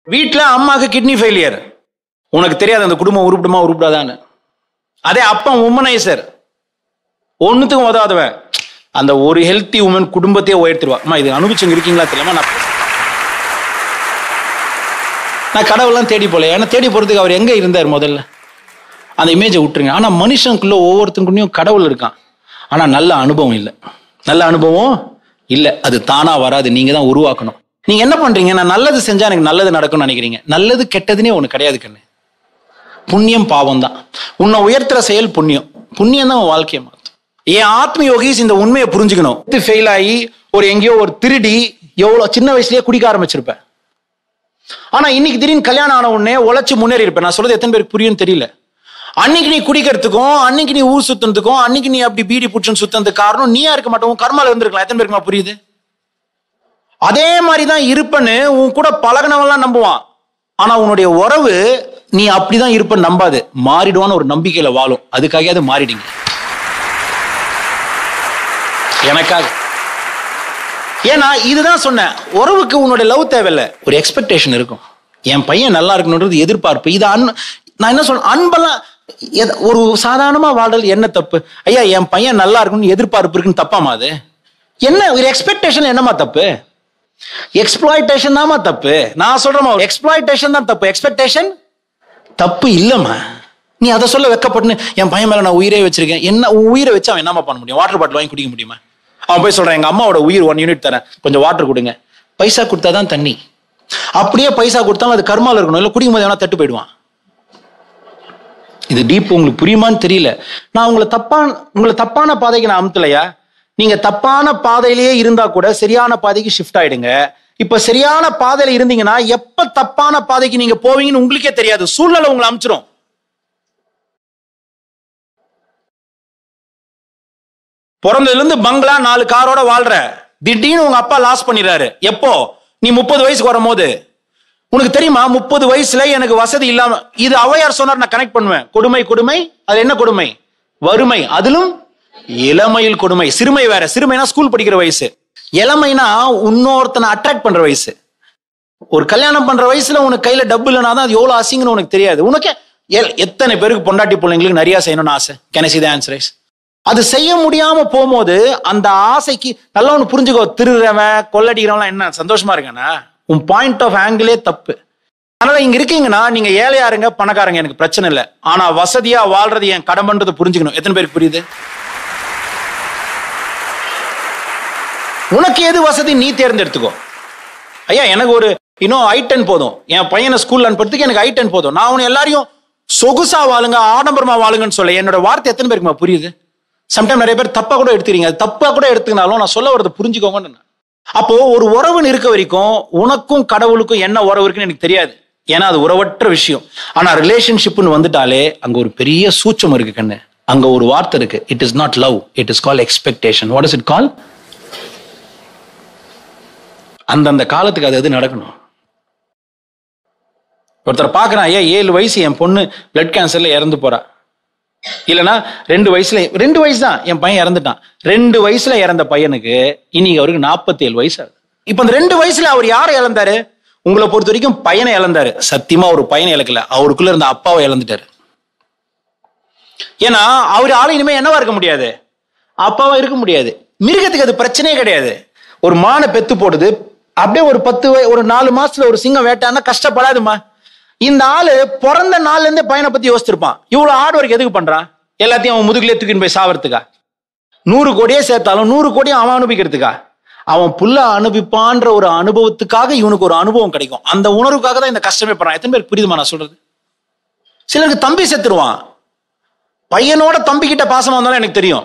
வீட்ல அம்மாக்கு kidney failure உனக்கு தெரியாது அந்த குடும்பம் உருப்பிடுமா உருப்பிடாதான்னு அதே அப்பா உமனைசர் ஒண்ணுத்துக்கும் உதவாதவன் அந்த ஒரு ஹெல்த்தி உமன் குடும்பத்தையே உயர்த்திடுவா அம்மா இது அனுபவிச்சுங்க இருக்கீங்களா தெரியாம நான் பேசுறேன். நான் கடவுள்லாம் தேடி போல ஏன்னா தேடி போறதுக்கு அவர் எங்க இருந்தார் முதல்ல அந்த இமேஜை விட்டுருங்க ஆனா மனுஷனுக்குள்ள ஒவ்வொருத்தருக்குள்ளயும் கடவுள் இருக்கான் ஆனா நல்ல அனுபவம் இல்லை நல்ல அனுபவம் இல்லை அது தானா வராது நீங்க தான் உருவாக்கணும் நீங்க என்ன பண்றீங்க நான் நல்லது செஞ்சா எனக்கு நல்லது நடக்கும்னு நினைக்கிறீங்க நல்லது கெட்டதுனே ஒண்ணு கிடையாது கண்ணு புண்ணியம் பாவம் தான் உன்னை உயர்த்துற செயல் புண்ணியம் புண்ணியம் தான் உன் வாழ்க்கையை மாற்றும் என் ஆத்ம யோகிஸ் இந்த உண்மையை புரிஞ்சுக்கணும் ஃபெயில் ஆகி ஒரு எங்கேயோ ஒரு திருடி எவ்வளவு சின்ன வயசுலயே குடிக்க ஆரம்பிச்சிருப்பேன் ஆனா இன்னைக்கு திடீர்னு கல்யாணம் ஆன உடனே உழைச்சு முன்னேறி இருப்பேன் நான் சொல்றது எத்தனை பேருக்கு புரியும்னு தெரியல அன்னைக்கு நீ குடிக்கிறதுக்கும் அன்னைக்கு நீ ஊர் சுத்துறதுக்கும் அன்னைக்கு நீ அப்படி பீடி புடிச்சுன்னு சுத்தறதுக்கு காரணம் நீயா இருக்க மாட்டோம் உன் கர்மால இருந்திருக்கலாம் எத்தனை பேருக்கு புரியுது அதே மாதிரி தான் இருப்பேன்னு உன் கூட பழகினவன்லாம் நம்புவான் ஆனா உன்னுடைய உறவு நீ அப்படிதான் இருப்பன்னு நம்பாது மாறிடுவான்னு ஒரு நம்பிக்கையில வாழும் அதுக்காக அது மாறிடுங்க எனக்காக ஏன்னா இதுதான் சொன்னேன் உறவுக்கு உன்னோட லவ் தேவையில்ல ஒரு எக்ஸ்பெக்டேஷன் இருக்கும் என் பையன் நல்லா இருக்கணுன்றது எதிர்பார்ப்பு இது அன் நான் என்ன சொல்றேன் அன்பெல்லாம் எத- ஒரு சாதாரணமா வாழ்றது என்ன தப்பு ஐயா என் பையன் நல்லா இருக்கணும்னு எதிர்பார்ப்பு இருக்குன்னு தப்பாமா அது என்ன ஒரு எக்ஸ்பெக்டேஷன் என்னமா தப்பு எக்ஸ்ப்ளாய்டேஷன் தாமா தப்பு நான் சொல்றேமா எக்ஸ்ப்ளாய்டேஷன் தான் தப்பு எக்ஸ்பெக்டேஷன் தப்பு இல்லம்மா நீ அதை சொல்ல வெக்கப்பட்டுன்னு என் பையன் மேல நான் உயிரே வச்சிருக்கேன் என்ன உன் உயிரை வச்சு அவன் என்னமா பண்ண முடியும் வாட்டர் பாட்டில் வாங்கி குடிக்க முடியுமா அவன் போய் சொல்றான் எங்க அம்மாவோட உயிர் ஒன் யூனிட் தரேன் கொஞ்சம் வாட்டர் கொடுங்க பைசா கொடுத்தாதான் தண்ணி அப்படியே பைசா கொடுத்தாலும் அது கர்மால இருக்கணும் இல்லை குடிக்கும் போது எவனா தட்டு போயிடுவான் இது டீப் உங்களுக்கு புரியுமான்னு தெரியல நான் உங்களை தப்பான உங்களை தப்பான பாதைக்கு நான் அமுத்தலையா நீங்க தப்பான பாதையிலேயே இருந்தா கூட சரியான பாதைக்கு ஷிஃப்ட் ஆயிடுங்க இப்ப சரியான பாதையில இருந்தீங்கன்னா எப்ப தப்பான பாதைக்கு நீங்க போவீங்கன்னு உங்களுக்கே தெரியாது சூழ்நிலை உங்களை அமுச்சிரும் பிறந்ததுல இருந்து பங்களா நாலு காரோட வாழ்ற திடீர்னு உங்க அப்பா லாஸ் பண்ணிடுறாரு எப்போ நீ முப்பது வயசுக்கு வரும்போது உனக்கு தெரியுமா முப்பது வயசுல எனக்கு வசதி இல்லாம இது அவையார் சொன்னார் நான் கனெக்ட் பண்ணுவேன் கொடுமை கொடுமை அது என்ன கொடுமை வறுமை அதிலும் இளமையில் கொடுமை சிறுமை வேற சிறுமைனா ஸ்கூல் படிக்கிற வயசு இளமைனா இன்னொருத்தனை அட்ராக்ட் பண்ற வயசு ஒரு கல்யாணம் பண்ற வயசுல உனக்கு கையில டப்பு இல்லைனா தான் அது எவ்வளவு அசிங்கன்னு உனக்கு தெரியாது உனக்கே எல்- எத்தனை பேருக்கு பொண்டாட்டி பிள்ளைங்களுக்கு நிறைய செய்யணும்னு ஆசை கெனசி த ஆன்சர் அது செய்ய முடியாம போகும்போது அந்த ஆசைக்கு நல்லா ஒண்ணு புரிஞ்சுக்கோ திருடுறவன் கொள்ளடிக்கிறவன் என்ன சந்தோஷமா இருக்கானா உன் பாயிண்ட் ஆஃப் ஆங்கிளே தப்பு அதனால இங்க இருக்கீங்கன்னா நீங்க ஏழையா இருங்க பணக்காரங்க எனக்கு பிரச்சனை இல்லை ஆனா வசதியா வாழ்றது என் கடமைன்றது புரிஞ்சுக்கணும் எத்தனை பேருக்கு புரியுது உனக்கு எது வசதி நீ தேர்ந்தெடுத்துக்கோ ஐயா எனக்கு ஒரு இன்னும் ஐ டென் போதும் என் பையனை ஸ்கூல்ல அனுப்புறதுக்கு எனக்கு ஐ டென் போதும் நான் உன்னை எல்லாரையும் சொகுசா வாழுங்க ஆடம்பரமா வாழுங்கன்னு சொல்ல என்னோட வார்த்தை எத்தனை பேருக்குமா புரியுது சம்டைம் நிறைய பேர் தப்பா கூட எடுத்துக்கிறீங்க அது தப்பா கூட எடுத்துக்கினாலும் நான் சொல்ல வரது புரிஞ்சுக்கோங்கன்னு நான். அப்போ ஒரு உறவுன்னு இருக்க வரைக்கும் உனக்கும் கடவுளுக்கும் என்ன உறவு இருக்குன்னு எனக்கு தெரியாது ஏன்னா அது உறவற்ற விஷயம் ஆனா ரிலேஷன்ஷிப்னு வந்துட்டாலே அங்க ஒரு பெரிய சூச்சம் இருக்கு கண்ணு அங்க ஒரு வார்த்தை இருக்கு it is not love it is call expectation what is it call அந்தந்த காலத்துக்கு அது எது நடக்கணும் ஒருத்தர் பார்க்கறான் ஐயா ஏழு வயசு என் பொண்ணு பிளட் கேன்சர்ல இறந்து போறா இல்லனா ரெண்டு வயசுல ரெண்டு வயசு தான் என் பையன் இறந்துட்டான் ரெண்டு வயசுல இறந்த பையனுக்கு இன்னைக்கு அவருக்கு நாற்பத்தி ஏழு வயசு ஆகுது இப்ப அந்த ரெண்டு வயசுல அவர் யாரை இழந்தாரு உங்களை பொறுத்த வரைக்கும் பையனை இழந்தாரு சத்தியமா ஒரு பையனை இழக்கல அவருக்குள்ள இருந்த அப்பாவை இழந்துட்டாரு ஏன்னா அவர் ஆளு இனிமே என்னவா இருக்க முடியாது அப்பாவா இருக்க முடியாது மிருகத்துக்கு அது பிரச்சனையே கிடையாது ஒரு மானை பெத்து போடுது அப்படியே ஒரு பத்து வய- ஒரு நாலு மாசத்துல ஒரு சிங்கம் வேட்டான்னா கஷ்டப்படாதுமா இந்த ஆளு பிறந்த நாள்ல இருந்தே பையனை பத்தி யோசிச்சிருப்பான் இவ்வளவு ஹார்ட் ஒர்க் எதுக்கு பண்றான் எல்லாத்தையும் அவன் முதுகுலே தூக்கின்னு போய் சாவறதுக்கா நூறு கோடியே சேர்த்தாலும் நூறு கோடியும் அவன் அனுபவிக்கிறதுக்கா அவன் புள்ள அனுபவிப்பான்ற ஒரு அனுபவத்துக்காக இவனுக்கு ஒரு அனுபவம் கிடைக்கும் அந்த உணர்வுக்காக தான் இந்த கஷ்டமே பண்றான் எத்தனை பேருக்கு புரியுதுமா நான் சொல்றது சிலருக்கு தம்பி செத்துருவான் பையனோட தம்பி கிட்ட பாசமா இருந்தாலும் எனக்கு தெரியும்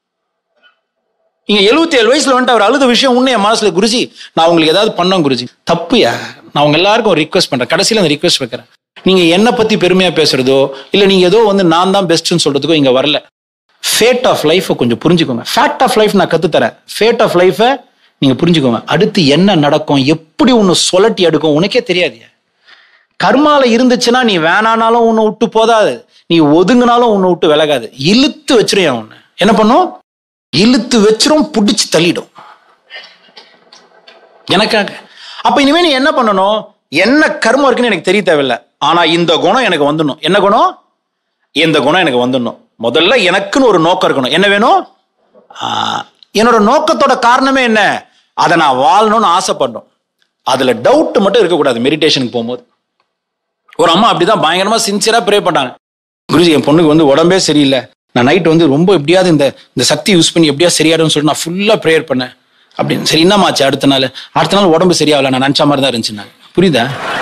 நீங்க 77 ஏழு வயசுல வந்துட்டு அவர் அழுத விஷயம் உன்னை என் மனசுல குருஜி நான் உங்களுக்கு ஏதாவது பண்ணோம் குருஜி தப்புயா நான் உங்க எல்லாருக்கும் ஒரு ரிக்வஸ்ட் பண்றேன் கடைசியில அந்த ரிக்வஸ்ட் வைக்கிறேன் நீங்க என்ன பத்தி பெருமையா பேசுறதோ இல்ல நீங்க ஏதோ வந்து நான் தான் பெஸ்ட்னு சொல்றதுக்கோ இங்க வரல ஃபேட் ஆஃப் லைஃபை கொஞ்சம் புரிஞ்சுக்கோங்க ஃபேக்ட் ஆஃப் லைஃப் நான் கத்து தரேன் ஃபேட் ஆஃப் லைஃபை நீங்க புரிஞ்சுக்கோங்க அடுத்து என்ன நடக்கும் எப்படி ஒன்னு சொலட்டி அடுக்கும் உனக்கே தெரியாது கர்மால இருந்துச்சுன்னா நீ வேணானாலும் உன்னை விட்டு போதாது நீ ஒதுங்கினாலும் உன்னை விட்டு விலகாது இழுத்து வச்சிரும் உன்னை என்ன பண்ணும் இழுத்து வச்சிரும் புடிச்சு தள்ளிடும் எனக்காக அப்ப இனிமே நீ என்ன பண்ணணும் என்ன கர்மம் இருக்குன்னு எனக்கு தெரிய தேவையில்லை ஆனா இந்த குணம் எனக்கு வந்துடணும் என்ன குணம் இந்த குணம் எனக்கு வந்துடணும் முதல்ல எனக்குன்னு ஒரு நோக்கம் இருக்கணும் என்ன வேணும் ஆஹ், என்னோட நோக்கத்தோட காரணமே என்ன அதை நான் வாழணும்னு ஆசைப்படணும் அதுல டவுட் மட்டும் இருக்கக்கூடாது மெடிடேஷனுக்கு போகும்போது ஒரு அம்மா அப்படிதான் பயங்கரமா சின்சியரா ப்ரே பண்ணாங்க குருஜி என் பொண்ணுக்கு வந்து உடம்பே சரியில்லை நான் நைட் வந்து ரொம்ப எப்படியாவது இந்த இந்த சக்தி யூஸ் பண்ணி எப்படியா சரியாடும்னு சொல்லிட்டு நான் ஃபுல்லா ப்ரேயர் பண்ணேன் அப்படின்னு சரி என்னமாச்சு அடுத்த நாள் அடுத்த நாள் உடம்பு சரியாகல நான் நினச்ச மாதிரி தான் இருந்துச்சு நான் புரியுதா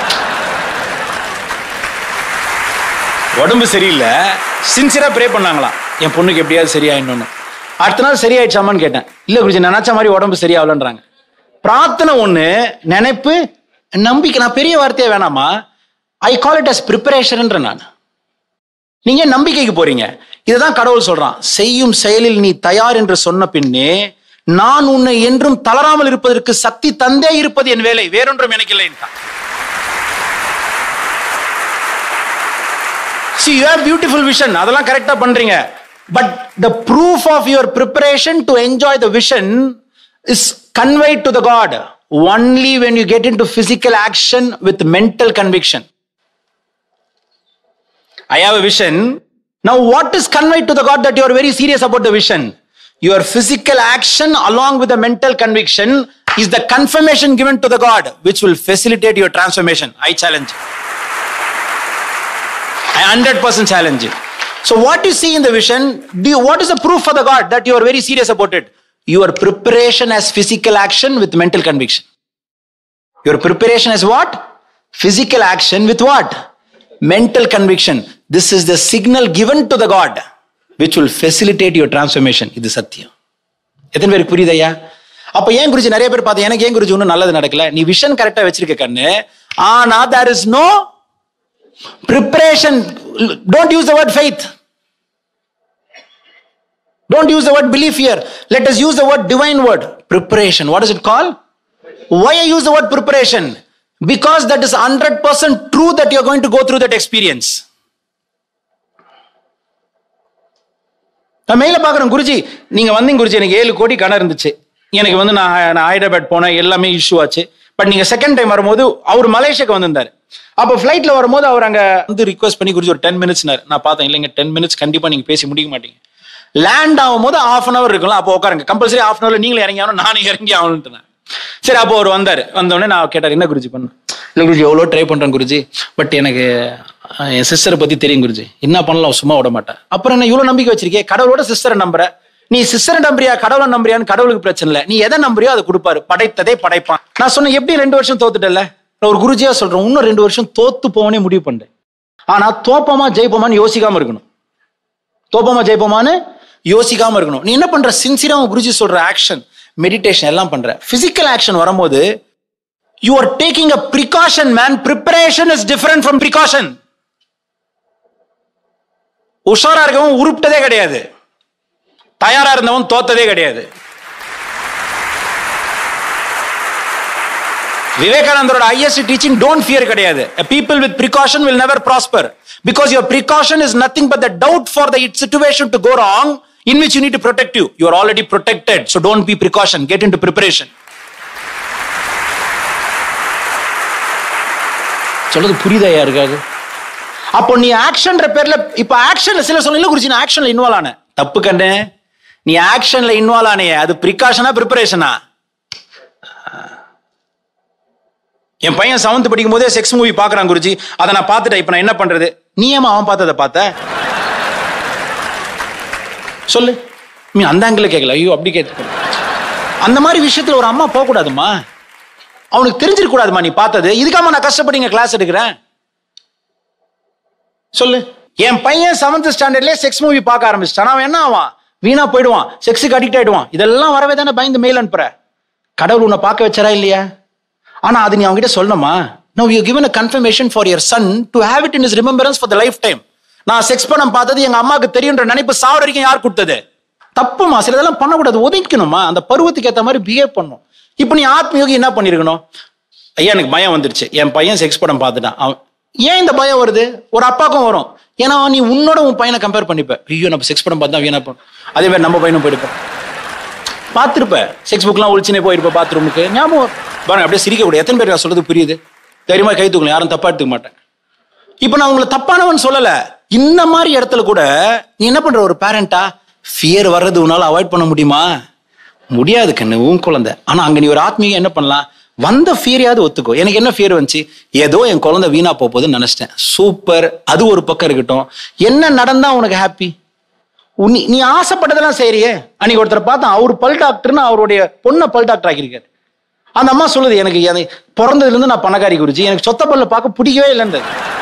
உடம்பு சரியில்லை சின்சியரா ப்ரே பண்ணாங்களாம் என் பொண்ணுக்கு எப்படியாவது சரியாயிடணும்னு அடுத்த நாள் சரியாயிடுச்சாமான்னு கேட்டேன் இல்ல குருஜி நினைச்ச மாதிரி உடம்பு சரியாகலன்றாங்க பிரார்த்தனை ஒண்ணு நினைப்பு நம்பிக்கை நான் பெரிய வார்த்தையே வேணாமா ஐ கால் இட் அஸ் ப்ரிப்பரேஷன்ன்ற நான் நீங்க நம்பிக்கைக்கு போறீங்க இதுதான் கடவுள் சொல்றான் செய்யும் செயலில் நீ தயார் என்று சொன்ன பின்னே நான் உன்னை என்றும் தளராமல் இருப்பதற்கு சக்தி தந்தே இருப்பது என் வேலை வேறொன்றும் எனக்கு இல்லை See, you have beautiful vision. அதெல்லாம் கரெக்டா பண்றீங்க but the proof of your preparation to enjoy the vision is conveyed to the God only when you get into physical action with mental conviction. I have a vision. Now, what is conveyed to the God that you are very serious about the vision? Your physical action along with the mental conviction is the confirmation given to the God which will facilitate your transformation. I challenge. I 100% challenge it. So, what you see in the vision, do you, what is the proof for the God that you are very serious about it? Your preparation as physical action with mental conviction. Your preparation as what? Physical action with what? Mental conviction. This is the signal given to the God which will facilitate your transformation. இது சத்தியம் எத்தனை பேருக்கு புரியுது ஐயா அப்ப ஏன் குருஜி நிறைய பேர் பார்த்து எனக்கு ஏன் குருஜி ஒன்றும் நல்லது நடக்கல நீ விஷன் கரெக்டா வச்சிருக்க கண்ணு ஆனா there is no preparation don't use the word faith don't use the word belief here let us use the word divine word preparation what is it called why i use the word preparation because that is 100% true that you're going to go through that experience நான் மெயில பாக்குறேன் குருஜி நீங்க வந்தீங்க குருஜி எனக்கு ஏழு கோடி கடன் இருந்துச்சு எனக்கு வந்து நான் நான் ஹைதராபாத் போனேன் எல்லாமே இஷ்யூ ஆச்சு பட் நீங்க செகண்ட் டைம் வரும்போது அவர் மலேசியாக்கு வந்திருந்தாரு அப்போ ஃபிளைட்ல வரும்போது அவர் அங்க வந்து ரிக்வஸ்ட் பண்ணி குருஜி ஒரு டென் மினிட்ஸ்னாரு நான் பார்த்தேன் இல்லைங்க டென் மினிட்ஸ் கண்டிப்பா நீங்க பேசி முடிக்க மாட்டீங்க லேண்ட் ஆகும்போது ஆஃப் அன் அவர் இருக்கும்ல அப்போ உட்காருங்க கம்பல்சரி ஆஃப் அன் அவர்ல நீங்களும் இறங்கி ஆகணும் நானும் இறங்கி ஆகணும்ட்டு சரி அப்போ அவர் வந்தாரு வந்தோடனே நான் கேட்டார் என்ன குருஜி பண்ண இல்லை குருஜி எவ்வளோ ட்ரை பண்றேன் குருஜி பட் எனக்கு அஹ், என் சிஸ்டரை பத்தி தெரியும் குருஜி என்ன பண்ணலாம் சும்மா விட மாட்டேன் அப்புறம் என்ன இவ்வளவு நம்பிக்கை வச்சிருக்கே கடவுளோட சிஸ்டரை நம்புற நீ சிஸ்டரை நம்புறியா கடவுளை நம்புறியான்னு கடவுளுக்கு பிரச்சனை இல்லை நீ எதை நம்புறியோ அதை கொடுப்பாரு படைத்ததே படைப்பான் நான் சொன்னேன் எப்படி ரெண்டு வருஷம் தோத்துட்டல நான் ஒரு குருஜியா சொல்றேன் இன்னும் ரெண்டு வருஷம் தோத்து போவனே முடிவு பண்ணேன் ஆனா தோப்போமா ஜெயிப்போமான்னு யோசிக்காம இருக்கணும் தோப்போமா ஜெயிப்போமான்னு யோசிக்காம இருக்கணும் நீ என்ன பண்ற சின்சியரா உன் குருஜி சொல்ற ஆக்ஷன் மெடிடேஷன் எல்லாம் பண்ற பிசிக்கல் ஆக்ஷன் வரும்போது you are taking a precaution man preparation is different from precaution உஷாரா இருக்கவன் உருப்பிட்டதே கிடையாது தயாரா இருந்தவன் தோத்ததே கிடையாது விவேகானந்தரோட ஐஎஸ்சி டீச்சிங் டோன்ட் ஃபியர் கிடையாது people with precaution will never prosper because your precaution is nothing but the doubt for the situation to go wrong in which you need to protect you you are already protected so don't be precaution get into preparation சொல்றது புரியுதா யாருக்காது அப்போ நீ ஆக்ஷன்ற பேர்ல இப்ப ஆக்ஷன்ல சில சொல்லல குறிச்சு நான் ஆக்ஷன்ல இன்வால்வ் ஆனேன் தப்பு கண்ணு நீ ஆக்ஷன்ல இன்வால்வ் ஆனியே அது ப்ரிகாஷனா ப்ரிப்பரேஷனா என் பையன் செவன்த் படிக்கும் போதே செக்ஸ் மூவி பாக்குறான் குருஜி அதை நான் பார்த்துட்டேன் இப்ப நான் என்ன பண்றது நீ ஏமா அவன் பார்த்ததை பார்த்த சொல்லு நீ அந்த ஆங்கிள் கேட்கல ஐயோ அப்படி கேட்க அந்த மாதிரி விஷயத்துல ஒரு அம்மா போக கூடாதுமா அவனுக்கு தெரிஞ்சிருக்க கூடாதுமா நீ பார்த்தது இதுக்காம நான் கஷ்டப்பட்டு இங்க கிளாஸ் எடுக்கிறேன் சொல்லு என் பையன் செவன்த் ஸ்டாண்டர்ட்லயே செக்ஸ் மூவி பார்க்க ஆரம்பிச்சிட்டான் அவன் என்ன ஆவான் வீணா போயிடுவான் செக்ஸுக்கு அடிக்ட் ஆயிடுவான் இதெல்லாம் வரவே தானே பயந்து மெயில் அனுப்புற கடவுள் உன்னை பார்க்க வச்சாரா இல்லையா ஆனா அது நீ அவங்ககிட்ட சொல்லணுமா no you given a confirmation for your son to have it in is remembrance for the life time நான் செக்ஸ் படம் பார்த்தது எங்க அம்மாவுக்கு தெரியுன்ற நினைப்பு சாவர வரைக்கும் யார் கொடுத்தது தப்புமா சில இதெல்லாம் பண்ணக்கூடாது ஒதுக்கணுமா அந்த பருவத்துக்கு ஏத்த மாதிரி பிஹேவ் பண்ணும் இப்போ நீ ஆத்மயோகி என்ன பண்ணிருக்கணும் ஐயா எனக்கு பயம் வந்துருச்சு என் பையன் செக்ஸ் படம் பார்த்துட்டான் அவன் ஏன் இந்த பயம் வருது ஒரு அப்பாக்கும் வரும் ஏன்னா நீ உன்னோட உன் பையனை கம்பேர் பண்ணிப்ப ஐயோ நம்ம செக்ஸ் படம் பார்த்தா வீணா போனோம் அதே மாதிரி நம்ம பையனும் போயிருப்போம் பார்த்துருப்ப செக்ஸ் புக்லாம் ஒழிச்சுனே போயிருப்ப பாத்ரூமுக்கு ஞாபகம் பாருங்க அப்படியே சிரிக்க கூடாது எத்தனை பேர் நான் சொல்றது புரியுது தைரியமா கை தூக்கலாம் யாரும் தப்பா எடுத்துக்க மாட்டேன் இப்போ நான் உங்களை தப்பானவன் சொல்லல இந்த மாதிரி இடத்துல கூட நீ என்ன பண்ற ஒரு பேரண்டா ஃபியர் வர்றது உன்னால அவாய்ட் பண்ண முடியுமா முடியாது கண்ணு உன் குழந்தை ஆனா அங்க நீ ஒரு ஆத்மீகம் என்ன பண்ணலாம் வந்த ஃபியரையாவது ஒத்துக்கோ எனக்கு என்ன ஃபியர் வந்துச்சு ஏதோ என் குழந்தை வீணா போக போகுதுன்னு நினைச்சிட்டேன் சூப்பர் அது ஒரு பக்கம் இருக்கட்டும் என்ன நடந்தா உனக்கு ஹாப்பி நீ நீ ஆசைப்பட்டதெல்லாம் செய்றியே அன்னைக்கு ஒருத்தரை பார்த்தா அவர் பல் டாக்டர்னு அவருடைய பொண்ணை பல் டாக்டர் ஆக்கியிருக்காரு அந்த அம்மா சொல்லுது எனக்கு எனக்கு பிறந்ததுல இருந்து நான் பணக்காரி குருஜி எனக்கு சொத்த பல்ல பார்க்க பிடிக்கவே இல்லைன்றது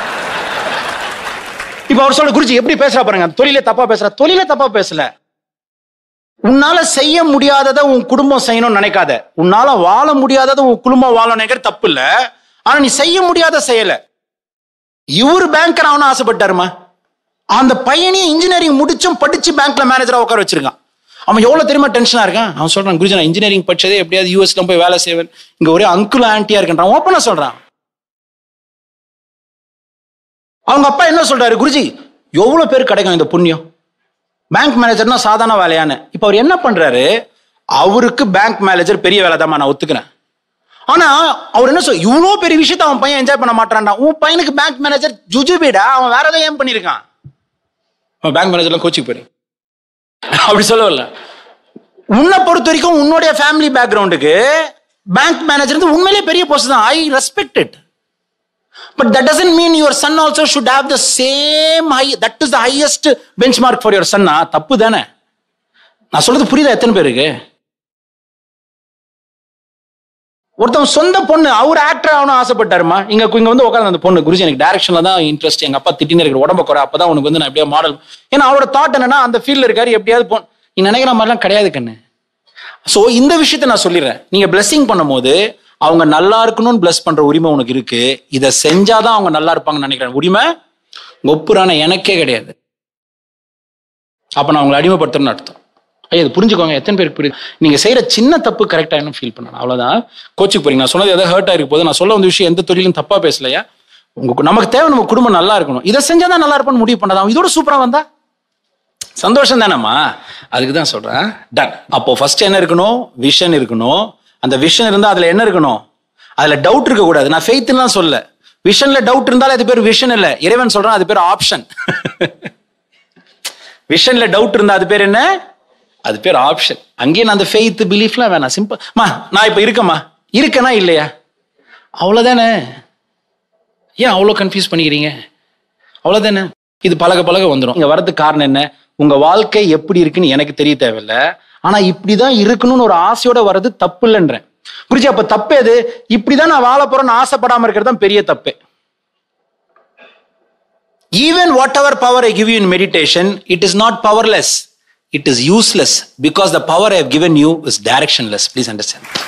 இப்ப அவர் சொல்ற குருஜி எப்படி பேசுறா பாருங்க தொழிலே தப்பா பேசுறா தொழிலே தப்பா பேசல உன்னால செய்ய முடியாததை உன் குடும்பம் செய்யணும்னு நினைக்காத உன்னால வாழ முடியாததை உன் குடும்பம் வாழ நினைக்கிறது தப்பு இல்ல ஆனா நீ செய்ய முடியாத செய்யல இவர் பேங்கர் ஆகணும் ஆசைப்பட்டாருமா அந்த பையனையும் இன்ஜினியரிங் முடிச்சும் படிச்சு பேங்க்ல மேனேஜரா உட்கார வச்சிருக்கான் அவன் எவ்வளவு தெரியுமா டென்ஷனா இருக்கான் அவன் சொல்றான் குருஜி நான் இன்ஜினியரிங் படிச்சதே எப்படியாவது யூஎஸ்ல போய் வேலை செய்வேன் இங்க ஒரே அங்கிள் ஆன்ட்டியா இருக்கின்றான் ஓப்பனா சொல்றான் அவங்க அப்பா என்ன சொல்றாரு குருஜி எவ்வளவு பேர் கிடைக்கும் இந்த புண்ணியம் பேங்க் மேனேஜர்னா சாதாரண வேலையான்னு இப்போ அவர் என்ன பண்றாரு அவருக்கு பேங்க் மேனேஜர் பெரிய வேலை தான் நான் ஒத்துக்கிறேன் ஆனா அவர் என்ன சொல் இவ்வளோ பெரிய விஷயத்த அவன் பையன் என்ஜாய் பண்ண மாட்டான்டா உன் பையனுக்கு பேங்க் மேனேஜர் ஜுஜுபிடா அவன் வேற ஏதாவது ஏன் பண்ணியிருக்கான் அவன் பேங்க் மேனேஜர்லாம் கோச்சிக்கு போயிரு அப்படி சொல்ல வரல உன்னை பொறுத்த வரைக்கும் உன்னுடைய ஃபேமிலி பேக்ரவுண்டுக்கு பேங்க் மேனேஜர் வந்து உண்மையிலேயே பெரிய போஸ்ட் தான் I respect it but that doesn't mean your son also should have the same high that is the highest benchmark for your சன்னா தப்பு தானே நான் சொல்றது புரியுதா எத்தனை பேருக்கு ஒருத்தன் சொந்த பொண்ணு அவர் ஆக்டர் ஆகணும் ஆசைப்பட்டாருமா இங்க இங்க வந்து உட்காந்து அந்த பொண்ணு குருஜி எனக்கு டைரக்ஷன்ல தான் இன்ட்ரெஸ்ட் எங்க அப்பா திட்டின்னு இருக்கிற உடம்ப குறை அப்பதான் உனக்கு வந்து நான் எப்படியா மாடல் ஏன்னா அவரோட தாட் என்னன்னா அந்த ஃபீல்ட்ல இருக்காரு எப்படியாவது போ நீ நினைக்கிற மாதிரிலாம் கிடையாது கண்ணு ஸோ இந்த விஷயத்த நான் சொல்லிடுறேன் நீங்க பிளெஸிங் பண்ணும்போது அவங்க நல்லா இருக்கணும்னு பிளஸ் பண்ற உரிமை உனக்கு இருக்கு இதை செஞ்சாதான் அவங்க நல்லா இருப்பாங்கன்னு நினைக்கிறேன் உரிமை ஒப்புறான எனக்கே கிடையாது அப்ப நான் அவங்களை அடிமைப்படுத்துறேன்னு அர்த்தம் ஐயா இது புரிஞ்சுக்கோங்க எத்தனை பேருக்கு புரியுது நீங்க செய்யற சின்ன தப்பு கரெக்டா என்ன ஃபீல் பண்ணணும் அவ்வளவுதான் கோச்சுக்கு போறீங்க நான் சொன்னது எதாவது ஹர்ட் ஆயிருக்கு போது நான் சொல்ல வந்த விஷயம் எந்த தொழிலும் தப்பா பேசலையா உங்க நமக்கு தேவை நம்ம குடும்பம் நல்லா இருக்கணும் இதை செஞ்சாதான் நல்லா இருப்போம்னு முடிவு பண்ணதான் இதோட சூப்பரா வந்தா சந்தோஷம் தானேம்மா அதுக்கு தான் சொல்றேன் டன் அப்போ ஃபர்ஸ்ட் என்ன இருக்கணும் விஷன் இருக்கணும் அந்த விஷன் இருந்தா அதுல என்ன இருக்கணும் அதுல டவுட் இருக்க கூடாது நான் ஃபெய்த்லாம் சொல்ல விஷன்ல டவுட் இருந்தாலும் அது பேர் விஷன் இல்ல இறைவன் சொல்றான் அது பேர் ஆப்ஷன் விஷன்ல டவுட் இருந்தா அது பேர் என்ன அது பேர் ஆப்ஷன் அங்கேயே நான் அந்த ஃபெய்த் பிலீஃப்லாம் வேணாம் சிம்பிள் மா நான் இப்ப இருக்கேம்மா இருக்கேனா இல்லையா அவ்வளவுதானே ஏன் அவ்வளோ கன்ஃபியூஸ் பண்ணிக்கிறீங்க அவ்வளவுதானே இது பழக பழக வந்துடும் இங்க வரதுக்கு காரணம் என்ன உங்க வாழ்க்கை எப்படி இருக்குன்னு எனக்கு தெரிய தேவையில்ல ஆனா இப்படிதான் இருக்கணும்னு ஒரு ஆசையோட வர்றது தப்பு இல்லைன்றேன் புரிஞ்சு அப்ப தப்பு எது இப்படிதான் நான் வாழ போறேன்னு ஆசைப்படாம இருக்கிறது தான் பெரிய தப்பு even whatever power I give you in meditation it is not powerless it is useless because the power I have given you is directionless please understand